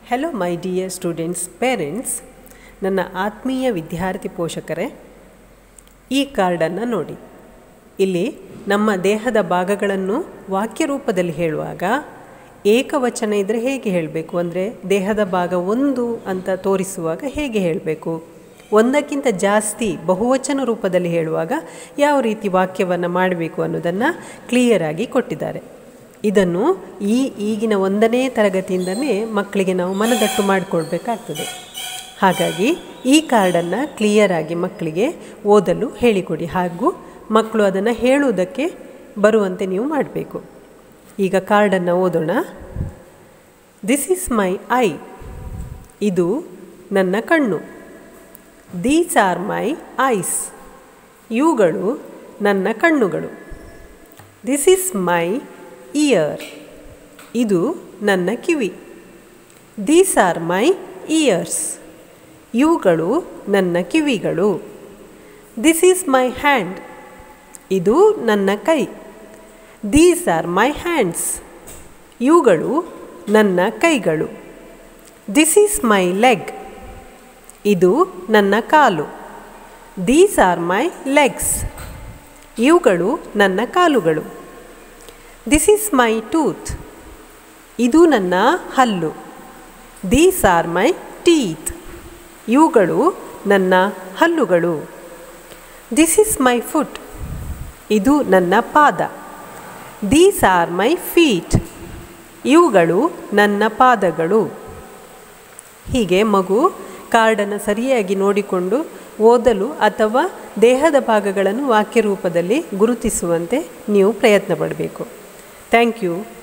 hello my dear students parents ನನ್ನ ಆತ್ಮೀಯ ವಿದ್ಯಾರ್ಥಿ ಪೋಷಕರೇ ಈ ಕಾರ್ಡನ್ನು ನೋಡಿ ಇಲ್ಲಿ ನಮ್ಮ ದೇಹದ ಭಾಗಗಳನ್ನು ವಾಕ್ಯ ರೂಪದಲ್ಲಿ ಹೇಳುವಾಗ ಏಕವಚನ ಇದ್ದರೆ ಹೇಗೆ ಹೇಳಬೇಕು ಅಂದರೆ ದೇಹದ ಭಾಗ ಒಂದು ಅಂತ ತೋರಿಸುವಾಗ ಹೇಗೆ ಹೇಳಬೇಕು ಒಂದಕ್ಕಿಂತ ಜಾಸ್ತಿ ಬಹುವಚನ ರೂಪದಲ್ಲಿ ಹೇಳುವಾಗ ಯಾವ ರೀತಿ ವಾಕ್ಯವನ್ನು ಮಾಡಬೇಕು ಅನ್ನೋದನ್ನು ಕ್ಲಿಯರಾಗಿ ಕೊಟ್ಟಿದ್ದಾರೆ ಇದನ್ನು ಈ ಈಗಿನ ಒಂದನೇ ತರಗತಿಯಿಂದಲೇ ಮಕ್ಕಳಿಗೆ ನಾವು ಮನದಟ್ಟು ಮಾಡಿಕೊಳ್ಬೇಕಾಗ್ತದೆ ಹಾಗಾಗಿ ಈ ಕಾರ್ಡನ್ನು ಕ್ಲಿಯರಾಗಿ ಮಕ್ಕಳಿಗೆ ಓದಲು ಹೇಳಿಕೊಡಿ ಹಾಗೂ ಮಕ್ಕಳು ಅದನ್ನು ಹೇಳುವುದಕ್ಕೆ ಬರುವಂತೆ ನೀವು ಮಾಡಬೇಕು ಈಗ ಕಾರ್ಡನ್ನು ಓದೋಣ ದಿಸ್ ಈಸ್ ಮೈ ಐ ಇದು ನನ್ನ ಕಣ್ಣು ದೀಸ್ ಆರ್ ಮೈ ಐಸ್ ಇವುಗಳು ನನ್ನ ಕಣ್ಣುಗಳು ದಿಸ್ ಈಸ್ ಮೈ ಇಯರ್ ಇದು ನನ್ನ ಕಿವಿ ದೀಸ್ ಆರ್ ಮೈ ಇಯರ್ಸ್ ಇವುಗಳು ನನ್ನ ಕಿವಿಗಳು ದಿಸ್ ಈಸ್ ಮೈ ಹ್ಯಾಂಡ್ ಇದು ನನ್ನ ಕೈ ದೀಸ್ ಆರ್ ಮೈ ಹ್ಯಾಂಡ್ಸ್ ಇವುಗಳು ನನ್ನ ಕೈಗಳು ದಿಸ್ ಈಸ್ ಮೈ ಲೆಗ್ ಇದು ನನ್ನ ಕಾಲು ದೀಸ್ ಆರ್ ಮೈ ಲೆಗ್ಸ್ ಇವುಗಳು ನನ್ನ ಕಾಲುಗಳು ದಿಸ್ ಈಸ್ ಮೈ ಟೂತ್ ಇದು ನನ್ನ ಹಲ್ಲು ದೀಸ್ ಆರ್ ಮೈ ಟೀತ್ ಇವುಗಳು ನನ್ನ ಹಲ್ಲುಗಳು ದಿಸ್ ಈಸ್ ಮೈ ಫುಟ್ ಇದು ನನ್ನ ಪಾದ ದೀಸ್ ಆರ್ ಮೈ ಫೀಟ್ ಇವುಗಳು ನನ್ನ ಪಾದಗಳು ಹೀಗೆ ಮಗು ಕಾರ್ಡನ್ನು ಸರಿಯಾಗಿ ನೋಡಿಕೊಂಡು ಓದಲು ಅಥವಾ ದೇಹದ ಭಾಗಗಳನ್ನು ವಾಕ್ಯ ರೂಪದಲ್ಲಿ ಗುರುತಿಸುವಂತೆ ನೀವು ಪ್ರಯತ್ನ ಪಡಬೇಕು ಥ್ಯಾಂಕ್ ಯು